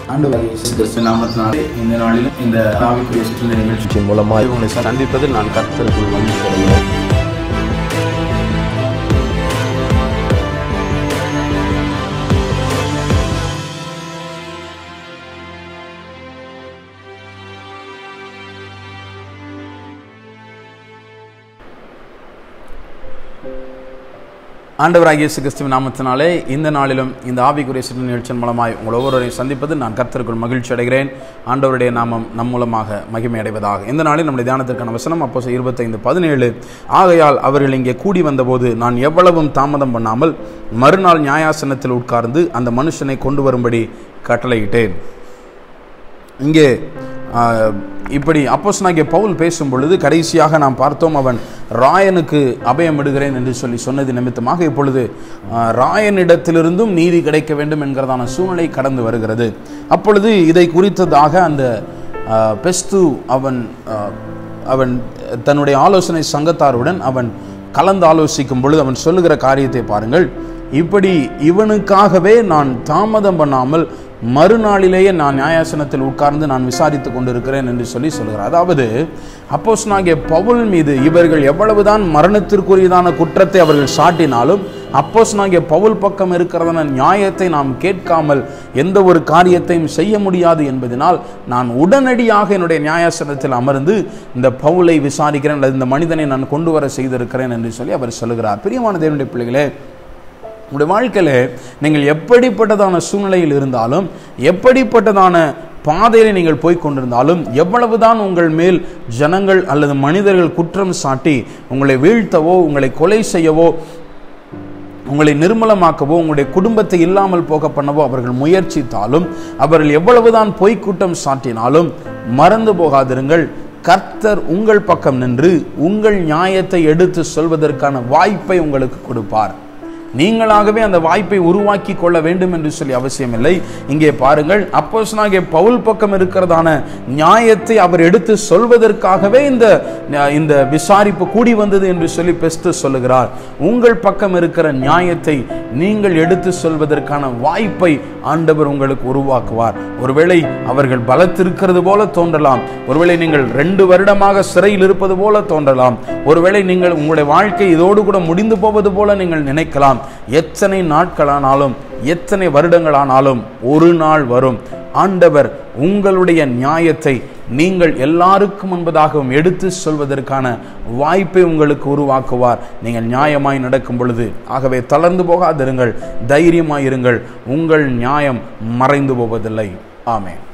ஆண்டவர் இயேசு கிறிஸ்து நாமத்தினாலே இந்த நாளிலும் இந்த ஆவிக்குரிய சுற்றுலா நிகழ்ச்சி நிகழ்ச்சியின் மூலமாக உங்களை சந்திப்பதில் நான் கர்த்தருக்குள் மகிழ்ச்சி அடைகிறேன் ஆண்டவராகிய இயேசு கிறிஸ்துவின் நாமத்தினாலே இந்த நாளிலும் இந்த ஆவிக்குரிய சிறு நிகழ்ச்சியின் மூலமாய் உங்கள் ஒவ்வொருவரையும் சந்திப்பது நான் கர்த்தருக்குள் மகிழ்ச்சி அடைகிறேன் ஆண்டவருடைய நாமம் நம் மூலமாக மகிமை அடைவதாக இந்த நாளில் நம்முடைய தியானத்திற்கான வசனம் அப்போ இருபத்தைந்து பதினேழு ஆகையால் அவர்கள் இங்கே கூடி வந்தபோது நான் எவ்வளவும் தாமதம் பண்ணாமல் மறுநாள் நியாயாசனத்தில் உட்கார்ந்து அந்த மனுஷனை கொண்டு வரும்படி கட்டளையிட்டேன் இங்கே ஆ, இப்படி அப்போஸ்தலனாகிய பவுல் பேசும் பொழுது கடைசியாக நாம் பார்த்தோம் அவன் ராயனுக்கு அபயம் விடுகிறேன் என்று சொல்லி சொன்னது நிமித்தமாக இப்பொழுது ஆ, ராயனிடத்திலிருந்தும் நீதி கிடைக்க வேண்டும் என்கிறதான சூழ்நிலை கடந்து வருகிறது அப்பொழுது இதை குறித்ததாக அந்த ஆ, பெஸ்து அவன் ஆ, அவன் தன்னுடைய ஆலோசனை சங்கத்தாருடன் அவன் கலந்து ஆலோசிக்கும் பொழுது அவன் சொல்லுகிற காரியத்தை பாருங்கள் இப்படி இவனுக்காகவே நான் தாமதம் பண்ணாமல் மறுநாளிலேயே நான் நியாயாசனத்தில் உட்கார்ந்து நான் விசாரித்து கொண்டிருக்கிறேன் என்று சொல்லி சொல்கிறார் அதாவது அப்போஸ்தலனாகிய பவுல் மீது இவர்கள் எவ்வளவுதான் மரணத்திற்குரியதான குற்றத்தை அவர்கள் சாட்டினாலும் அப்போஸ்தலனாகிய பவுல் பக்கம் இருக்கிறதான நியாயத்தை நாம் கேட்காமல் எந்த ஒரு காரியத்தையும் செய்ய முடியாது என்பதனால் நான் உடனடியாக என்னுடைய நியாயாசனத்தில் அமர்ந்து இந்த பவுலை விசாரிக்கிறேன் அல்லது இந்த மனிதனை நான் கொண்டு வர செய்திருக்கிறேன் என்று சொல்லி அவர் சொல்லுகிறார் பிரியமான தேவனுடைய பிள்ளைகளே உங்களுடைய வாழ்க்கையில் நீங்கள் எப்படிப்பட்டதான சூழ்நிலையில் இருந்தாலும் எப்படிப்பட்டதான பாதையில் நீங்கள் போய் கொண்டிருந்தாலும் எவ்வளவுதான் உங்கள் மேல் ஜனங்கள் அல்லது மனிதர்கள் குற்றம் சாட்டி உங்களை வீழ்த்தவோ உங்களை கொலை செய்யவோ உங்களை நிர்மலமாக்கவோ உங்களுடைய குடும்பத்தை இல்லாமல் போக பண்ணவோ அவர்கள் முயற்சித்தாலும் அவர்கள் எவ்வளவுதான் பொய்க்குற்றம் சாட்டினாலும் மறந்து போகாதிருங்கள் கர்த்தர் உங்கள் பக்கம் நின்று உங்கள் நியாயத்தை எடுத்து சொல்வதற்கான வாய்ப்பை உங்களுக்கு கொடுப்பார் நீங்களாகவே அந்த வாய்ப்பை உருவாக்கி கொள்ள வேண்டும் என்று சொல்லி அவசியமில்லை இங்கே பாருங்கள் அப்போஸ்தலனாகிய பவுல் பக்கம் இருக்கிறதான நியாயத்தை அவர் எடுத்து சொல்வதற்காகவே இந்த இந்த விசாரிப்பு கூடி வந்தது என்று சொல்லி பெஸ்து சொல்லுகிறார் உங்கள் பக்கம் இருக்கிற நியாயத்தை நீங்கள் எடுத்து சொல்வதற்கான வாய்ப்பை ஆண்டவர் உங்களுக்கு உருவாக்குவார் ஒருவேளை அவர்கள் பலத்திருக்கிறது போல தோன்றலாம் ஒருவேளை நீங்கள் ரெண்டு வருடமாக சிறையில் இருப்பது போல தோன்றலாம் ஒருவேளை நீங்கள் உங்களுடைய வாழ்க்கை இதோடு கூட முடிந்து போவது போல நீங்கள் நினைக்கலாம் எத்தனை நாட்களானாலும் எத்தனை வருடங்களானாலும் ஒரு நாள் வரும் ஆண்டவர் உங்களுடைய நியாயத்தை நீங்கள் எல்லாருக்கும் முன்பதாகவும் எடுத்து சொல்வதற்கான வாய்ப்பை உங்களுக்கு உருவாக்குவார் நீங்கள் நியாயமாய் நடக்கும் பொழுது ஆகவே தளர்ந்து போகாதிருங்கள் தைரியமாயிருங்கள் உங்கள் நியாயம் மறைந்து போவதில்லை ஆமென்